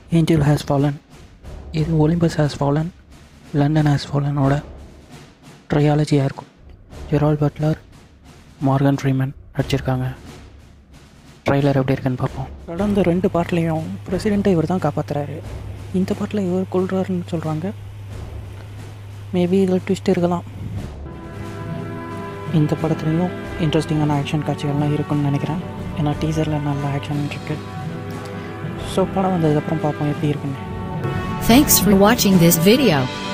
Angel has fallen இது Olympus has fallen London has ஃபாலனோட ட்ரையாலஜியாக இருக்கும் ஜெரால் பட்லர் மார்கன் ஃப்ரீமன் நடிச்சிருக்காங்க ட்ரைலர் எப்படி இருக்குன்னு பார்ப்போம் கடந்த ரெண்டு பாட்டிலையும் பிரசிடெண்ட்டை இவர் தான் காப்பாற்றுறாரு இந்த பாட்டில் இவர் கொள்றாருன்னு சொல்கிறாங்க மேபி இதில் ட்விஸ்ட் இருக்கலாம் இந்த படத்துலையும் இன்ட்ரெஸ்டிங்கான ஆக்ஷன் காட்சிகள்லாம் இருக்குன்னு நினைக்கிறேன் ஏன்னா டீசரில் நல்ல ஆக்ஷன் இருக்குது ஸோ படம் வந்ததுக்கப்புறம் பார்ப்போம் எப்படி இருக்குன்னு Thanks for watching this video.